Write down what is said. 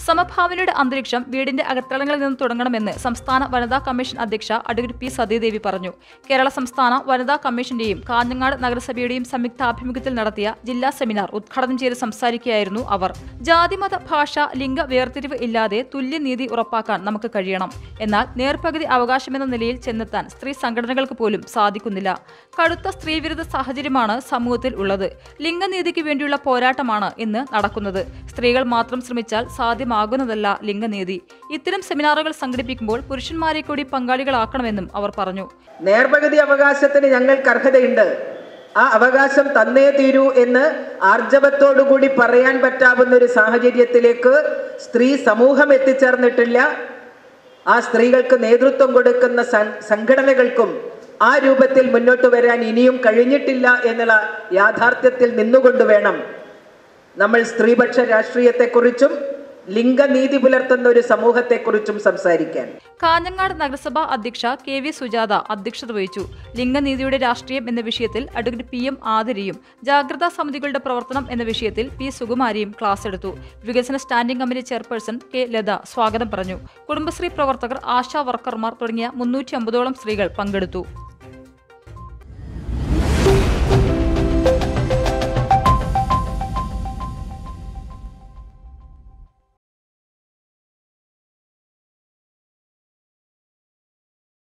സമഭാവനയുടെ അന്തരീക്ഷം വീടിന്റെ അകത്തളങ്ങളിൽ നിന്ന് തുടങ്ങണമെന്ന് സംസ്ഥാന വനിതാ കമ്മീഷൻ അധ്യക്ഷ അഡ്വക്കേറ്റ് പി സതീദേവി പറഞ്ഞു കേരള സംസ്ഥാന വനിതാ കമ്മീഷന്റെയും കാഞ്ഞങ്ങാട് നഗരസഭയുടെയും സംയുക്താഭിമുഖ്യത്തിൽ നടത്തിയ ജില്ലാ സെമിനാർ ഉദ്ഘാടനം ചെയ്ത് സംസാരിക്കുകയായിരുന്നു അവർ ജാതിമത ഭാഷ ലിംഗ വേർതിരിവ് ഇല്ലാതെ തുല്യനീതി ഉറപ്പാക്കാൻ നമുക്ക് കഴിയണം എന്നാൽ നേർപകുതി അവകാശമെന്ന നിലയിൽ ചെന്നെത്താൻ സ്ത്രീ സംഘടനകൾക്ക് പോലും സാധിക്കുന്നില്ല കടുത്ത സ്ത്രീവിരുദ്ധ സാഹചര്യമാണ് സമൂഹത്തിൽ ഉള്ളത് ലിംഗനീതിക്ക് വേണ്ടിയുള്ള പോരാട്ടമാണ് ഇന്ന് നടക്കുന്നത് സ്ത്രീകൾ മാത്രം ശ്രമിച്ചാൽ സാധ്യമാകുന്നതല്ല ലിംഗനീതി ഇത്തരം സെമിനാറുകൾ സംഘടിപ്പിക്കുമ്പോൾ പുരുഷന്മാരെ കൂടി പങ്കാളികളാക്കണമെന്നും അവർ പറഞ്ഞു നേർപകുതി അവകാശത്തിന് ഞങ്ങൾക്ക് അർഹതയുണ്ട് ആ അവകാശം തന്നേ തീരൂ എന്ന് ആർജവത്തോടുകൂടി പറയാൻ പറ്റാവുന്ന ഒരു സാഹചര്യത്തിലേക്ക് സ്ത്രീ സമൂഹം എത്തിച്ചേർന്നിട്ടില്ല ആ സ്ത്രീകൾക്ക് നേതൃത്വം കൊടുക്കുന്ന സം- സംഘടനകൾക്കും ആ രൂപത്തിൽ മുന്നോട്ട് വരാൻ ഇനിയും കഴിഞ്ഞിട്ടില്ല എന്നുള്ള യാഥാർത്ഥ്യത്തിൽ നിന്നുകൊണ്ട് വേണം നമ്മൾ സ്ത്രീപക്ഷ രാഷ്ട്രീയത്തെക്കുറിച്ചും ലിംഗനീതി പുലർത്തുന്ന ഒരു സമൂഹത്തെക്കുറിച്ചും സംസാരിക്കാൻ കാഞ്ഞങ്ങാട് നഗരസഭാ അധ്യക്ഷ കെ വി സുജാത അധ്യക്ഷത വഹിച്ചു ലിംഗനീതിയുടെ രാഷ്ട്രീയം എന്ന വിഷയത്തിൽ അഡ്വക്കേറ്റ് പി എം ആതിരയും ജാഗ്രതാ സമിതികളുടെ പ്രവർത്തനം എന്ന വിഷയത്തിൽ പി സുകുമാരിയും ക്ലാസ് എടുത്തു വികസന standing committee chairperson K Latha സ്വാഗതം പറഞ്ഞു കുടുംബശ്രീ പ്രവർത്തകർ ആശാ വർക്കർമാർ തുടങ്ങിയ മുന്നൂറ്റി അമ്പതോളം സ്ത്രീകൾ പങ്കെടുത്തു